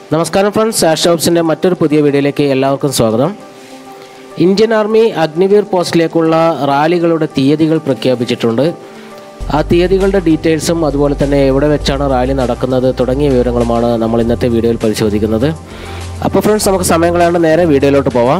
നമസ്കാരം ഫ്രണ്ട്സ് സാഷ് ഹൗസിൻ്റെ മറ്റൊരു പുതിയ വീഡിയോയിലേക്ക് എല്ലാവർക്കും സ്വാഗതം ഇന്ത്യൻ ആർമി അഗ്നിവീർ പോസ്റ്റിലേക്കുള്ള റാലികളുടെ തീയതികൾ പ്രഖ്യാപിച്ചിട്ടുണ്ട് ആ തീയതികളുടെ ഡീറ്റെയിൽസും അതുപോലെ തന്നെ എവിടെ വെച്ചാണ് റാലി നടക്കുന്നത് തുടങ്ങിയ വിവരങ്ങളുമാണ് നമ്മൾ ഇന്നത്തെ വീഡിയോയിൽ പരിശോധിക്കുന്നത് അപ്പോൾ ഫ്രണ്ട്സ് നമുക്ക് സമയം കളയാണ്ട് നേരെ വീഡിയോയിലോട്ട് പോവാം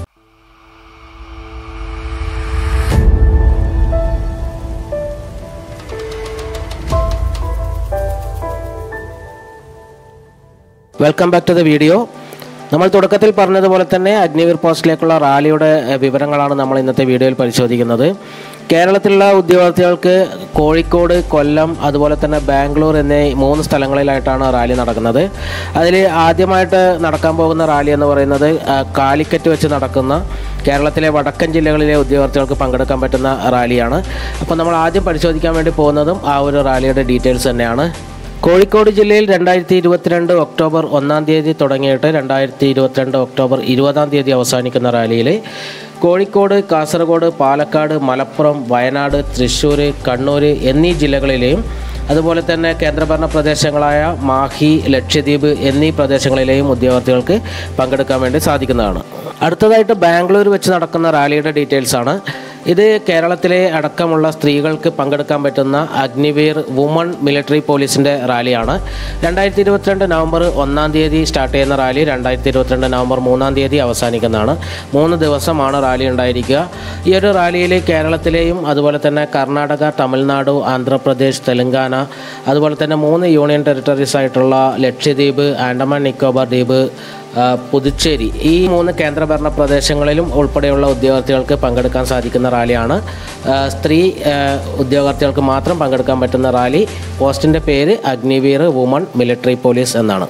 welcome back to the video നമ്മൾ തുടക്കത്തിൽ പറഞ്ഞതുപോലെ തന്നെ അഗ്നിവീർ പോസ്റ്റിലേക്കുള്ള റാലിയുടെ എഹ്, വിവരങ്ങളാണ് നമ്മൾ ഇന്നത്തെ വീഡിയോയിൽ പരിശോധിക്കുന്നത് കേരളത്തിലുള്ള ഉദ്യോഗാർത്ഥികൾക്ക് കോഴിക്കോട് കൊല്ലം അതുപോലെ തന്നെ ബാംഗ്ലൂർ എന്നീ മൂന്ന് സ്ഥലങ്ങളിലായിട്ടാണ് റാലി നടക്കുന്നത് അതിൽ ആദ്യമായിട്ട് നടക്കാൻ പോകുന്ന റാലി എന്ന് പറയുന്നത് ആ, കാലിക്കറ്റ് വെച്ച് നടക്കുന്ന കേരളത്തിലെ വടക്കൻ ജില്ലകളിലെ ഉദ്യോഗാർത്ഥികൾക്ക് പങ്കെടുക്കാൻ പറ്റുന്ന റാലിയാണ് അപ്പോൾ നമ്മൾ ആദ്യം പരിശോധിക്കാൻ വേണ്ടി പോകുന്നതും ആ ഒരു റാലിയുടെ ഡീറ്റെയിൽസ് തന്നെയാണ് കോഴിക്കോട് ജില്ലയിൽ രണ്ടായിരത്തി ഇരുപത്തിരണ്ട് ഒക്ടോബർ ഒന്നാം തീയതി തുടങ്ങിയിട്ട് രണ്ടായിരത്തി ഇരുപത്തിരണ്ട് ഒക്ടോബർ ഇരുപതാം തീയതി അവസാനിക്കുന്ന റാലിയിൽ കോഴിക്കോട് കാസർഗോഡ് പാലക്കാട് മലപ്പുറം വയനാട് തൃശ്ശൂർ കണ്ണൂർ എന്നീ ജില്ലകളിലെയും അതുപോലെ തന്നെ കേന്ദ്രഭരണ പ്രദേശങ്ങളായ മാഹി ലക്ഷദ്വീപ് എന്നീ പ്രദേശങ്ങളിലെയും ഉദ്യോഗാർത്ഥികൾക്ക് പങ്കെടുക്കാൻ വേണ്ടി സാധിക്കുന്നതാണ് അടുത്തതായിട്ട് ബാംഗ്ലൂർ വെച്ച് നടക്കുന്ന റാലിയുടെ ഡീറ്റെയിൽസ് ആണ് ഇത് കേരളത്തിലെ അടക്കമുള്ള സ്ത്രീകൾക്ക് പങ്കെടുക്കാൻ പറ്റുന്ന അഗ്നിവീർ വുമൺ മിലിറ്ററി പോലീസിൻ്റെ റാലിയാണ് രണ്ടായിരത്തി ഇരുപത്തിരണ്ട് നവംബർ ഒന്നാം തീയതി സ്റ്റാർട്ട് ചെയ്യുന്ന റാലി രണ്ടായിരത്തി ഇരുപത്തിരണ്ട് നവംബർ മൂന്നാം തീയതി അവസാനിക്കുന്നതാണ് മൂന്ന് ദിവസമാണ് റാലി ഉണ്ടായിരിക്കുക ഈ ഒരു റാലിയിൽ കേരളത്തിലെയും അതുപോലെ തന്നെ കർണാടക തമിഴ്നാട് ആന്ധ്രാപ്രദേശ് തെലങ്കാന അതുപോലെ തന്നെ മൂന്ന് യൂണിയൻ ടെറിട്ടറീസ് ആയിട്ടുള്ള ലക്ഷദ്വീപ് ആൻഡമാൻ നിക്കോബാർ ദ്വീപ് ആ, പുതുച്ചേരി ഈ മൂന്ന് കേന്ദ്രഭരണ പ്രദേശങ്ങളിലും ഉൾപ്പെടെയുള്ള ഉദ്യോഗാർത്ഥികൾക്ക് പങ്കെടുക്കാൻ സാധിക്കുന്ന റാലിയാണ് ആ, സ്ത്രീ ആ, ഉദ്യോഗാർത്ഥികൾക്ക് മാത്രം പങ്കെടുക്കാൻ പറ്റുന്ന റാലി പോസ്റ്റിൻ്റെ പേര് അഗ്നിവീർ വുമൺ മിലിറ്ററി പോലീസ് എന്നാണ്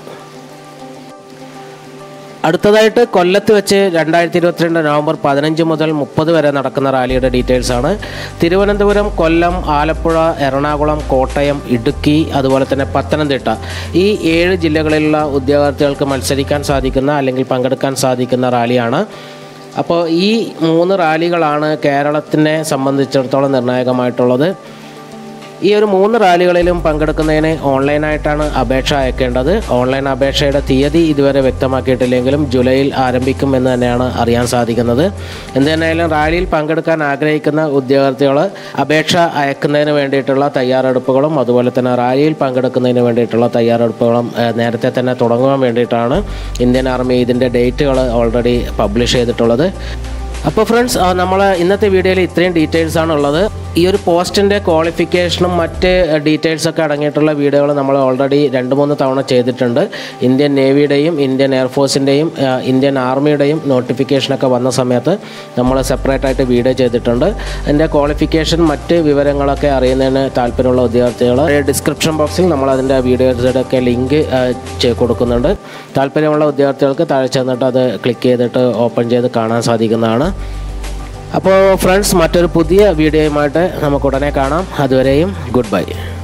അടുത്തതായിട്ട് കൊല്ലത്ത് വെച്ച് രണ്ടായിരത്തി ഇരുപത്തിരണ്ട് നവംബർ പതിനഞ്ച് മുതൽ മുപ്പത് വരെ നടക്കുന്ന റാലിയുടെ ഡീറ്റെയിൽസ് ആണ് തിരുവനന്തപുരം കൊല്ലം ആലപ്പുഴ എറണാകുളം കോട്ടയം ഇടുക്കി അതുപോലെ തന്നെ പത്തനംതിട്ട ഈ ഏഴ് ജില്ലകളിലുള്ള ഉദ്യോഗാർത്ഥികൾക്ക് മത്സരിക്കാൻ സാധിക്കുന്ന അല്ലെങ്കിൽ പങ്കെടുക്കാൻ സാധിക്കുന്ന റാലിയാണ് അപ്പോൾ ഈ മൂന്ന് റാലികളാണ് കേരളത്തിനെ സംബന്ധിച്ചിടത്തോളം നിർണായകമായിട്ടുള്ളത് ഈ ഒരു മൂന്ന് റാലികളിലും പങ്കെടുക്കുന്നതിന് ഓൺലൈനായിട്ടാണ് അപേക്ഷ അയക്കേണ്ടത് ഓൺലൈൻ അപേക്ഷയുടെ തീയതി ഇതുവരെ വ്യക്തമാക്കിയിട്ടില്ലെങ്കിലും ജൂലൈയിൽ ആരംഭിക്കും എന്ന് തന്നെയാണ് അറിയാൻ സാധിക്കുന്നത് എന്ത് തന്നെയായാലും റാലിയിൽ പങ്കെടുക്കാൻ ആഗ്രഹിക്കുന്ന ഉദ്യോഗാർത്ഥികൾ അപേക്ഷ അയക്കുന്നതിന് വേണ്ടിയിട്ടുള്ള തയ്യാറെടുപ്പുകളും അതുപോലെ തന്നെ റാലിയിൽ പങ്കെടുക്കുന്നതിന് വേണ്ടിയിട്ടുള്ള തയ്യാറെടുപ്പുകളും ഏഹ്, നേരത്തെ തന്നെ തുടങ്ങുവാൻ വേണ്ടിയിട്ടാണ് ഇന്ത്യൻ ആർമി ഇതിൻ്റെ ഡേറ്റുകൾ ഓൾറെഡി പബ്ലിഷ് ചെയ്തിട്ടുള്ളത് അപ്പോൾ ഫ്രണ്ട്സ് നമ്മൾ ഇന്നത്തെ വീഡിയോയിൽ ഇത്രയും ഡീറ്റെയിൽസ് ആണ് ഉള്ളത് ഈ ഒരു പോസ്റ്റിൻ്റെ ക്വാളിഫിക്കേഷനും മറ്റ് ഡീറ്റെയിൽസ് ഒക്കെ അടങ്ങിയിട്ടുള്ള വീഡിയോകൾ നമ്മൾ ഓൾറെഡി രണ്ട് മൂന്ന് തവണ ചെയ്തിട്ടുണ്ട് ഇന്ത്യൻ നേവിയുടെയും ഇന്ത്യൻ എയർഫോഴ്സിൻ്റെയും ഇന്ത്യൻ ആർമിയുടെയും നോട്ടിഫിക്കേഷനൊക്കെ വന്ന സമയത്ത് നമ്മൾ സെപ്പറേറ്റ് ആയിട്ട് വീഡിയോ ചെയ്തിട്ടുണ്ട് അതിൻ്റെ ക്വാളിഫിക്കേഷൻ മറ്റ് വിവരങ്ങളൊക്കെ അറിയുന്നതിന് താല്പര്യമുള്ള ഉദ്യോഗാർത്ഥികൾ ഡിസ്ക്രിപ്ഷൻ ബോക്സിൽ നമ്മൾ അതിൻ്റെ വീഡിയോയുടെ ഒക്കെ ലിങ്ക് കൊടുക്കുന്നുണ്ട് താല്പര്യമുള്ള ഉദ്യോഗാർത്ഥികൾക്ക് താഴെ ചെന്നിട്ട് അത് ക്ലിക്ക് ചെയ്തിട്ട് ഓപ്പൺ ചെയ്ത് കാണാൻ സാധിക്കുന്നതാണ് അപ്പോൾ ഫ്രണ്ട്സ് മറ്റൊരു പുതിയ വീഡിയോയുമായിട്ട് നമുക്ക് ഉടനെ കാണാം അതുവരെയും ഗുഡ് ബൈ